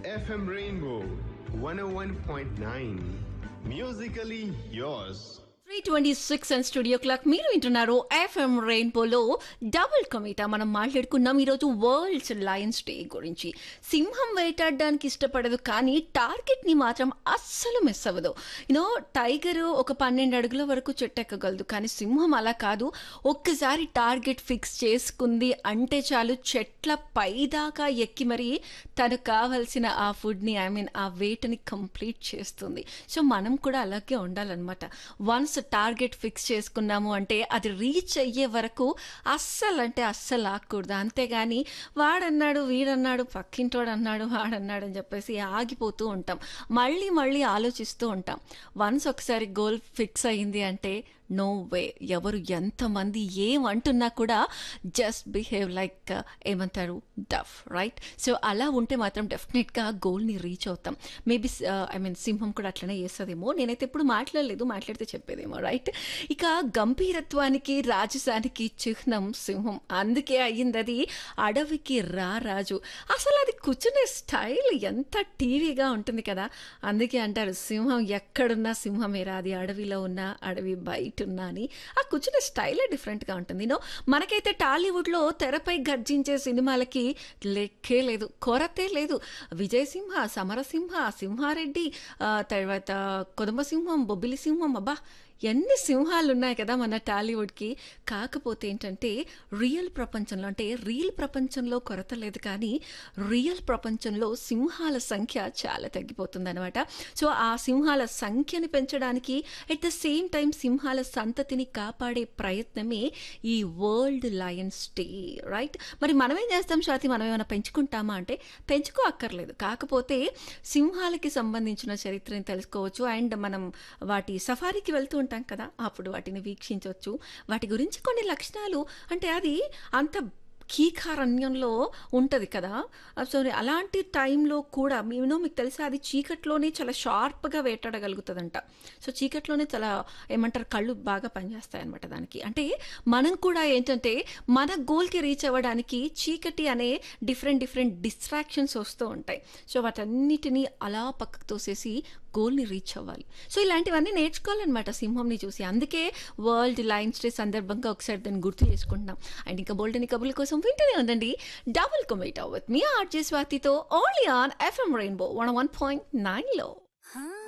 FM Rainbow 101.9. Musically yours. Three twenty six and studio clock మీరు వింటున్నారు FM రెయిన్బోలో double కమిటా మనం మాట్లాడుకున్నాం ఈరోజు వరల్డ్స్ లయన్స్ డే గురించి సింహం వేటాడడానికి ఇష్టపడదు కానీ టార్గెట్ని మాత్రం అస్సలు మిస్ అవ్వదు యూనో టైగర్ ఒక పన్నెండు అడుగుల వరకు చెట్టెక్కగలదు కానీ సింహం అలా కాదు ఒక్కసారి టార్గెట్ ఫిక్స్ చేసుకుంది అంటే చాలు చెట్ల పైదాకా ఎక్కి మరి తనకు కావాల్సిన ఆ ఫుడ్ని ఐ మీన్ ఆ వేటని కంప్లీట్ చేస్తుంది సో మనం కూడా అలాగే ఉండాలన్నమాట వన్స్ టార్గెట్ ఫిక్స్ చేసుకున్నాము అంటే అది రీచ్ అయ్యే వరకు అస్సలు అంటే అస్సలు ఆగకూడదు అంతేగాని వాడన్నాడు వీడన్నాడు పక్కింటోడు అన్నాడు వాడన్నాడు అని చెప్పేసి ఆగిపోతూ ఉంటాం మళ్ళీ మళ్ళీ ఆలోచిస్తూ ఉంటాం వన్స్ ఒకసారి గోల్ ఫిక్స్ అయ్యింది అంటే నో వే ఎవరు ఎంతమంది ఏమంటున్నా కూడా జస్ట్ బిహేవ్ లైక్ ఏమంటారు డఫ్ రైట్ సో అలా ఉంటే మాత్రం డెఫినెట్గా గోల్ని రీచ్ అవుతాం మేబీ ఐ మీన్ సింహం కూడా అట్లనే చేస్తుందేమో నేనైతే ఎప్పుడు మాట్లాడలేదు మాట్లాడితే చెప్పేదేమో రైట్ ఇక గంభీరత్వానికి రాజసానికి చిహ్నం సింహం అందుకే అయ్యింది అది అడవికి రా రాజు అసలు అది కూర్చునే స్టైల్ ఎంత టీవీగా ఉంటుంది కదా అందుకే అంటారు సింహం ఎక్కడున్నా సింహమేరా అది అడవిలో ఉన్నా అడవి బయట ఉన్నా అని ఆ కూర్చునే స్టైలే డిఫరెంట్గా ఉంటుంది నో మనకైతే టాలీవుడ్లో తెరపై గర్జించే సినిమాలకి లెక్కే లేదు కొరతే లేదు విజయ్ సింహ సమరసింహ సింహారెడ్డి ఆ, తర్వాత కొదంబ సింహం బొబ్బిలి సింహం అబ్బా ఎన్ని సింహాలు ఉన్నాయి కదా మన టాలీవుడ్కి కాకపోతే ఏంటంటే రియల్ ప్రపంచంలో అంటే రియల్ ప్రపంచంలో కొరత లేదు కానీ రియల్ ప్రపంచంలో సింహాల సంఖ్య చాలా తగ్గిపోతుంది అనమాట సో ఆ సింహాల సంఖ్యని పెంచడానికి ఎట్ ద సేమ్ టైం సింహాల సంతతిని కాపాడే ప్రయత్నమే ఈ వరల్డ్ లయన్స్ డే రైట్ మరి మనం ఏం చేస్తాం స్వాతి మనం ఏమైనా పెంచుకుంటామా అంటే పెంచుకో అక్కర్లేదు కాకపోతే సింహాలకి సంబంధించిన చరిత్రని తెలుసుకోవచ్చు అండ్ మనం వాటి సఫారీకి వెళ్తూ ఉంటాం కదా అప్పుడు వాటిని వీక్షించవచ్చు వాటి గురించి కొన్ని లక్షణాలు అంటే అది అంత కీకారణ్యంలో ఉంటుంది కదా సో అలాంటి టైంలో కూడా మేము మీకు తెలుసా అది చీకట్లోనే చాలా షార్ప్గా వేటాడగలుగుతుందంట సో చీకట్లోనే చాలా ఏమంటారు కళ్ళు బాగా పనిచేస్తాయి అనమాట దానికి అంటే మనం కూడా ఏంటంటే మన గోల్కి రీచ్ అవ్వడానికి చీకటి అనే డిఫరెంట్ డిఫరెంట్ డిస్ట్రాక్షన్స్ వస్తూ ఉంటాయి సో వాటన్నిటిని అలా పక్కకు తోసేసి గోల్ని రీచ్ అవ్వాలి సో ఇలాంటివన్నీ నేర్చుకోవాలన్నమాట సింహంని చూసి అందుకే వరల్డ్ లయన్స్ డే సందర్భంగా ఒకసారి దాన్ని గుర్తు చేసుకుంటున్నాం అండ్ ఇంకా బోల్డ్ అని కబుర్ల కోసం వింటూనే ఉండండి double commit with me RJ స్వాతితో only on FM rainbow one one point నైన్లో हाँ